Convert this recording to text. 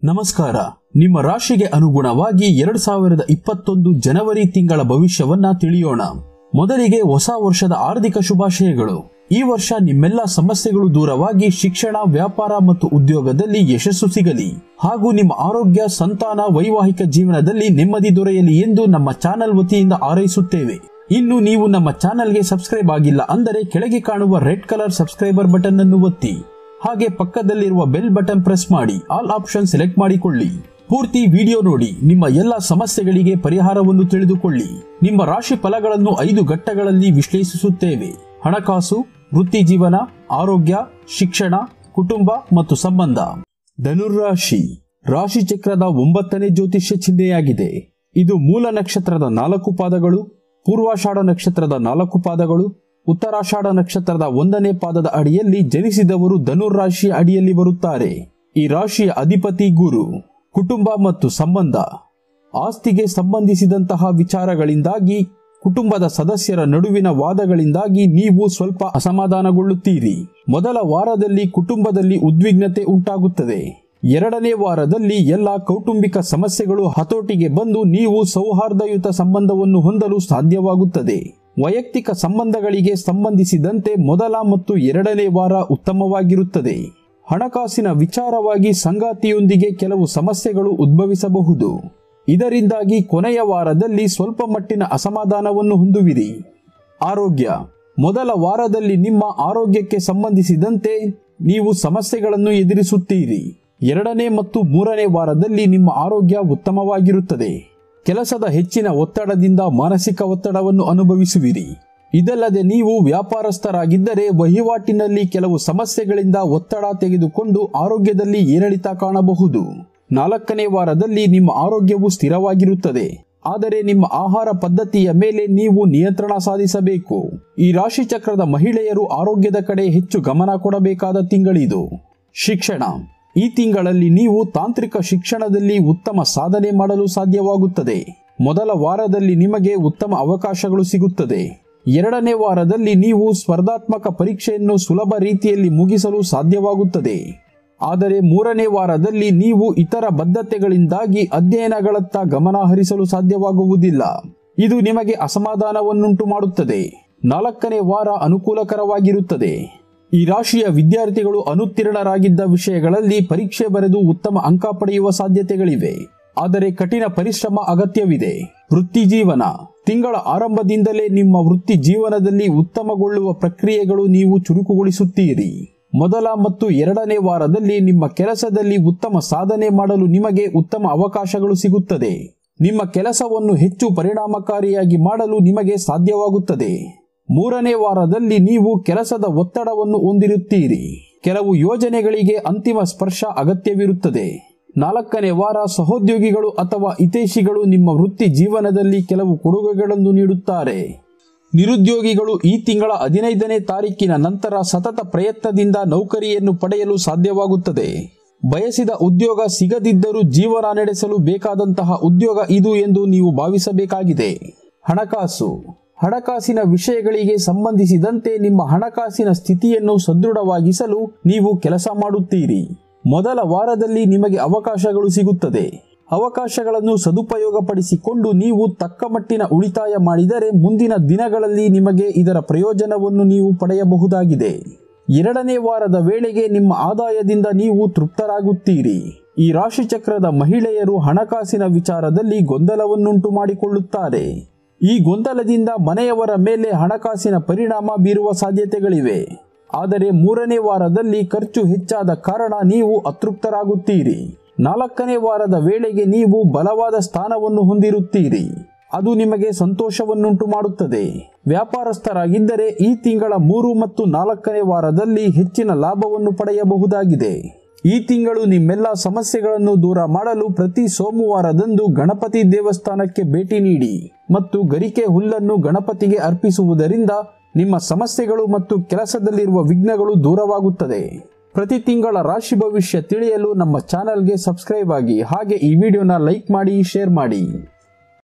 ನಮಸ್ಕಾರ ನಿಮ್ಮ ರಾಶಿಗೆ ಅನುಗುಣವಾಗಿ ಎರಡ್ ಸಾವಿರದ ಇಪ್ಪತ್ತೊಂದು ಜನವರಿ ತಿಂಗಳ ಭವಿಷ್ಯವನ್ನ ತಿಳಿಯೋಣ ಮೊದಲಿಗೆ ಹೊಸ ವರ್ಷದ ಆರ್ಥಿಕ ಶುಭಾಶಯಗಳು ಈ ವರ್ಷ ನಿಮ್ಮೆಲ್ಲ ಸಮಸ್ಯೆಗಳು ದೂರವಾಗಿ ಶಿಕ್ಷಣ ವ್ಯಾಪಾರ ಮತ್ತು ಉದ್ಯೋಗದಲ್ಲಿ ಯಶಸ್ಸು ಸಿಗಲಿ ಹಾಗೂ ನಿಮ್ಮ ಆರೋಗ್ಯ ಸಂತಾನ ವೈವಾಹಿಕ ಜೀವನದಲ್ಲಿ ನೆಮ್ಮದಿ ದೊರೆಯಲಿ ಎಂದು ನಮ್ಮ ಚಾನೆಲ್ ವತಿಯಿಂದ ಹಾರೈಸುತ್ತೇವೆ ಇನ್ನು ನೀವು ನಮ್ಮ ಚಾನೆಲ್ಗೆ ಸಬ್ಸ್ಕ್ರೈಬ್ ಆಗಿಲ್ಲ ಅಂದರೆ ಕೆಳಗೆ ಕಾಣುವ ರೆಡ್ ಕಲರ್ ಸಬ್ಸ್ಕ್ರೈಬರ್ ಬಟನ್ ಅನ್ನು ಒತ್ತಿ ಹಾಗೆ ಪಕ್ಕದಲ್ಲಿರುವ ಬೆಲ್ ಬಟನ್ ಪ್ರೆಸ್ ಮಾಡಿ ಆಲ್ ಆಪ್ಷನ್ ಸೆಲೆಕ್ಟ್ ಮಾಡಿಕೊಳ್ಳಿ ಪೂರ್ತಿ ವಿಡಿಯೋ ನೋಡಿ ನಿಮ್ಮ ಎಲ್ಲ ಸಮಸ್ಯೆಗಳಿಗೆ ಪರಿಹಾರವನ್ನು ತಿಳಿದುಕೊಳ್ಳಿ ನಿಮ್ಮ ರಾಶಿ ಫಲಗಳನ್ನು ಐದು ಘಟ್ಟಗಳಲ್ಲಿ ವಿಶ್ಲೇಷಿಸುತ್ತೇವೆ ಹಣಕಾಸು ವೃತ್ತಿ ಜೀವನ ಆರೋಗ್ಯ ಶಿಕ್ಷಣ ಕುಟುಂಬ ಮತ್ತು ಸಂಬಂಧ ಧನುರ್ರಾಶಿ ರಾಶಿ ಚಕ್ರದ ಒಂಬತ್ತನೇ ಜ್ಯೋತಿಷ್ಯ ಚಿಹ್ನೆಯಾಗಿದೆ ಇದು ಮೂಲ ನಕ್ಷತ್ರದ ನಾಲ್ಕು ಪಾದಗಳು ಪೂರ್ವಾಷಾಢ ನಕ್ಷತ್ರದ ನಾಲ್ಕು ಪಾದಗಳು ಉತ್ತರಾಷಾಢ ನಕ್ಷತ್ರದ ಒಂದನೇ ಪಾದದ ಅಡಿಯಲ್ಲಿ ಜನಿಸಿದವರು ಧನುರ್ ರಾಶಿಯ ಅಡಿಯಲ್ಲಿ ಬರುತ್ತಾರೆ ಈ ರಾಶಿಯ ಅಧಿಪತಿ ಗುರು ಕುಟುಂಬ ಮತ್ತು ಸಂಬಂಧ ಆಸ್ತಿಗೆ ಸಂಬಂಧಿಸಿದಂತಹ ವಿಚಾರಗಳಿಂದಾಗಿ ಕುಟುಂಬದ ಸದಸ್ಯರ ನಡುವಿನ ವಾದಗಳಿಂದಾಗಿ ನೀವು ಸ್ವಲ್ಪ ಅಸಮಾಧಾನಗೊಳ್ಳುತ್ತೀರಿ ಮೊದಲ ವಾರದಲ್ಲಿ ಕುಟುಂಬದಲ್ಲಿ ಉದ್ವಿಗ್ನತೆ ಉಂಟಾಗುತ್ತದೆ ಎರಡನೇ ವಾರದಲ್ಲಿ ಎಲ್ಲ ಕೌಟುಂಬಿಕ ಸಮಸ್ಯೆಗಳು ಹತೋಟಿಗೆ ಬಂದು ನೀವು ಸೌಹಾರ್ದಯುತ ಸಂಬಂಧವನ್ನು ಹೊಂದಲು ಸಾಧ್ಯವಾಗುತ್ತದೆ ವೈಯಕ್ತಿಕ ಸಂಬಂಧಗಳಿಗೆ ಸಂಬಂಧಿಸಿದಂತೆ ಮೊದಲ ಮತ್ತು ಎರಡನೇ ವಾರ ಉತ್ತಮವಾಗಿರುತ್ತದೆ ಹಣಕಾಸಿನ ವಿಚಾರವಾಗಿ ಸಂಗಾತಿಯೊಂದಿಗೆ ಕೆಲವು ಸಮಸ್ಯೆಗಳು ಉದ್ಭವಿಸಬಹುದು ಇದರಿಂದಾಗಿ ಕೊನೆಯ ವಾರದಲ್ಲಿ ಸ್ವಲ್ಪ ಮಟ್ಟಿನ ಅಸಮಾಧಾನವನ್ನು ಹೊಂದುವಿರಿ ಆರೋಗ್ಯ ಮೊದಲ ವಾರದಲ್ಲಿ ನಿಮ್ಮ ಆರೋಗ್ಯಕ್ಕೆ ಸಂಬಂಧಿಸಿದಂತೆ ನೀವು ಸಮಸ್ಯೆಗಳನ್ನು ಎದುರಿಸುತ್ತೀರಿ ಎರಡನೇ ಮತ್ತು ಮೂರನೇ ವಾರದಲ್ಲಿ ನಿಮ್ಮ ಆರೋಗ್ಯ ಉತ್ತಮವಾಗಿರುತ್ತದೆ ಕೆಲಸದ ಹೆಚ್ಚಿನ ಒತ್ತಡದಿಂದ ಮಾನಸಿಕ ಒತ್ತಡವನ್ನು ಅನುಭವಿಸುವಿರಿ ಇದಲ್ಲದೆ ನೀವು ವ್ಯಾಪಾರಸ್ಥರಾಗಿದ್ದರೆ ವಹಿವಾಟಿನಲ್ಲಿ ಕೆಲವು ಸಮಸ್ಯೆಗಳಿಂದ ಒತ್ತಡ ತೆಗೆದುಕೊಂಡು ಆರೋಗ್ಯದಲ್ಲಿ ಏರಿಳಿತ ಕಾಣಬಹುದು ನಾಲ್ಕನೇ ವಾರದಲ್ಲಿ ನಿಮ್ಮ ಆರೋಗ್ಯವು ಸ್ಥಿರವಾಗಿರುತ್ತದೆ ಆದರೆ ನಿಮ್ಮ ಆಹಾರ ಪದ್ಧತಿಯ ಮೇಲೆ ನೀವು ನಿಯಂತ್ರಣ ಸಾಧಿಸಬೇಕು ಈ ರಾಶಿ ಚಕ್ರದ ಮಹಿಳೆಯರು ಆರೋಗ್ಯದ ಕಡೆ ಹೆಚ್ಚು ಗಮನ ಕೊಡಬೇಕಾದ ತಿಂಗಳಿದು ಶಿಕ್ಷಣ ಈ ತಿಂಗಳಲ್ಲಿ ನೀವು ತಾಂತ್ರಿಕ ಶಿಕ್ಷಣದಲ್ಲಿ ಉತ್ತಮ ಸಾಧನೆ ಮಾಡಲು ಸಾಧ್ಯವಾಗುತ್ತದೆ ಮೊದಲ ವಾರದಲ್ಲಿ ನಿಮಗೆ ಉತ್ತಮ ಅವಕಾಶಗಳು ಸಿಗುತ್ತದೆ ಎರಡನೇ ವಾರದಲ್ಲಿ ನೀವು ಸ್ಪರ್ಧಾತ್ಮಕ ಪರೀಕ್ಷೆಯನ್ನು ಸುಲಭ ರೀತಿಯಲ್ಲಿ ಮುಗಿಸಲು ಸಾಧ್ಯವಾಗುತ್ತದೆ ಆದರೆ ಮೂರನೇ ವಾರದಲ್ಲಿ ನೀವು ಇತರ ಬದ್ಧತೆಗಳಿಂದಾಗಿ ಅಧ್ಯಯನಗಳತ್ತ ಗಮನ ಹರಿಸಲು ಸಾಧ್ಯವಾಗುವುದಿಲ್ಲ ಇದು ನಿಮಗೆ ಅಸಮಾಧಾನವನ್ನುಂಟು ಮಾಡುತ್ತದೆ ನಾಲ್ಕನೇ ವಾರ ಅನುಕೂಲಕರವಾಗಿರುತ್ತದೆ ಈ ರಾಶಿಯ ವಿದ್ಯಾರ್ಥಿಗಳು ಅನುತ್ತೀರ್ಣರಾಗಿದ್ದ ವಿಷಯಗಳಲ್ಲಿ ಪರೀಕ್ಷೆ ಬರೆದು ಉತ್ತಮ ಅಂಕ ಪಡೆಯುವ ಸಾಧ್ಯತೆಗಳಿವೆ ಆದರೆ ಕಠಿಣ ಪರಿಶ್ರಮ ಅಗತ್ಯವಿದೆ ವೃತ್ತಿ ಜೀವನ ತಿಂಗಳ ಆರಂಭದಿಂದಲೇ ನಿಮ್ಮ ವೃತ್ತಿ ಜೀವನದಲ್ಲಿ ಉತ್ತಮಗೊಳ್ಳುವ ಪ್ರಕ್ರಿಯೆಗಳು ನೀವು ಚುರುಕುಗೊಳಿಸುತ್ತೀರಿ ಮೊದಲ ಮತ್ತು ಎರಡನೇ ವಾರದಲ್ಲಿ ನಿಮ್ಮ ಕೆಲಸದಲ್ಲಿ ಉತ್ತಮ ಸಾಧನೆ ಮಾಡಲು ನಿಮಗೆ ಉತ್ತಮ ಅವಕಾಶಗಳು ಸಿಗುತ್ತದೆ ನಿಮ್ಮ ಕೆಲಸವನ್ನು ಹೆಚ್ಚು ಪರಿಣಾಮಕಾರಿಯಾಗಿ ಮಾಡಲು ನಿಮಗೆ ಸಾಧ್ಯವಾಗುತ್ತದೆ ಮೂರನೇ ವಾರದಲ್ಲಿ ನೀವು ಕೆಲಸದ ಒತ್ತಡವನ್ನು ಹೊಂದಿರುತ್ತೀರಿ ಕೆಲವು ಯೋಜನೆಗಳಿಗೆ ಅಂತಿಮ ಸ್ಪರ್ಶ ಅಗತ್ಯವಿರುತ್ತದೆ ನಾಲ್ಕನೇ ವಾರ ಸಹೋದ್ಯೋಗಿಗಳು ಅಥವಾ ಹಿತೈಷಿಗಳು ನಿಮ್ಮ ವೃತ್ತಿ ಜೀವನದಲ್ಲಿ ಕೆಲವು ಕೊಡುಗೆಗಳನ್ನು ನೀಡುತ್ತಾರೆ ನಿರುದ್ಯೋಗಿಗಳು ಈ ತಿಂಗಳ ಹದಿನೈದನೇ ತಾರೀಕಿನ ನಂತರ ಸತತ ಪ್ರಯತ್ನದಿಂದ ನೌಕರಿಯನ್ನು ಪಡೆಯಲು ಸಾಧ್ಯವಾಗುತ್ತದೆ ಬಯಸಿದ ಉದ್ಯೋಗ ಸಿಗದಿದ್ದರೂ ಜೀವನ ನಡೆಸಲು ಬೇಕಾದಂತಹ ಉದ್ಯೋಗ ಇದು ಎಂದು ನೀವು ಭಾವಿಸಬೇಕಾಗಿದೆ ಹಣಕಾಸು ಹಣಕಾಸಿನ ವಿಷಯಗಳಿಗೆ ಸಂಬಂಧಿಸಿದಂತೆ ನಿಮ್ಮ ಹಣಕಾಸಿನ ಸ್ಥಿತಿಯನ್ನು ಸದೃಢವಾಗಿಸಲು ನೀವು ಕೆಲಸ ಮಾಡುತ್ತೀರಿ ಮೊದಲ ವಾರದಲ್ಲಿ ನಿಮಗೆ ಅವಕಾಶಗಳು ಸಿಗುತ್ತದೆ ಅವಕಾಶಗಳನ್ನು ಸದುಪಯೋಗಪಡಿಸಿಕೊಂಡು ನೀವು ತಕ್ಕ ಮಟ್ಟಿನ ಉಳಿತಾಯ ಮಾಡಿದರೆ ಮುಂದಿನ ದಿನಗಳಲ್ಲಿ ನಿಮಗೆ ಇದರ ಪ್ರಯೋಜನವನ್ನು ನೀವು ಪಡೆಯಬಹುದಾಗಿದೆ ಎರಡನೇ ವಾರದ ವೇಳೆಗೆ ನಿಮ್ಮ ಆದಾಯದಿಂದ ನೀವು ತೃಪ್ತರಾಗುತ್ತೀರಿ ಈ ರಾಶಿಚಕ್ರದ ಮಹಿಳೆಯರು ಹಣಕಾಸಿನ ವಿಚಾರದಲ್ಲಿ ಗೊಂದಲವನ್ನುಂಟು ಮಾಡಿಕೊಳ್ಳುತ್ತಾರೆ ಈ ಗೊಂದಲದಿಂದ ಮನೆಯವರ ಮೇಲೆ ಹಣಕಾಸಿನ ಪರಿಣಾಮ ಬೀರುವ ಸಾಧ್ಯತೆಗಳಿವೆ ಆದರೆ ಮೂರನೇ ವಾರದಲ್ಲಿ ಖರ್ಚು ಹೆಚ್ಚಾದ ಕಾರಣ ನೀವು ಅತೃಪ್ತರಾಗುತ್ತೀರಿ ನಾಲ್ಕನೇ ವಾರದ ವೇಳೆಗೆ ನೀವು ಬಲವಾದ ಸ್ಥಾನವನ್ನು ಹೊಂದಿರುತ್ತೀರಿ ಅದು ನಿಮಗೆ ಸಂತೋಷವನ್ನುಂಟು ಮಾಡುತ್ತದೆ ವ್ಯಾಪಾರಸ್ಥರಾಗಿದ್ದರೆ ಈ ತಿಂಗಳ ಮೂರು ಮತ್ತು ನಾಲ್ಕನೇ ವಾರದಲ್ಲಿ ಹೆಚ್ಚಿನ ಲಾಭವನ್ನು ಪಡೆಯಬಹುದಾಗಿದೆ ಈ ತಿಂಗಳು ನಿಮ್ಮೆಲ್ಲ ಸಮಸ್ಯೆಗಳನ್ನು ದೂರ ಮಾಡಲು ಪ್ರತಿ ಸೋಮವಾರದಂದು ಗಣಪತಿ ದೇವಸ್ಥಾನಕ್ಕೆ ಭೇಟಿ ನೀಡಿ ಮತ್ತು ಗರಿಕೆ ಹುಲ್ಲನ್ನು ಗಣಪತಿಗೆ ಅರ್ಪಿಸುವುದರಿಂದ ನಿಮ್ಮ ಸಮಸ್ಯೆಗಳು ಮತ್ತು ಕೆಲಸದಲ್ಲಿರುವ ವಿಘ್ನಗಳು ದೂರವಾಗುತ್ತದೆ ಪ್ರತಿ ತಿಂಗಳ ರಾಶಿ ಭವಿಷ್ಯ ತಿಳಿಯಲು ನಮ್ಮ ಚಾನೆಲ್ಗೆ ಸಬ್ಸ್ಕ್ರೈಬ್ ಆಗಿ ಹಾಗೆ ಈ ವಿಡಿಯೋನ ಲೈಕ್ ಮಾಡಿ ಶೇರ್ ಮಾಡಿ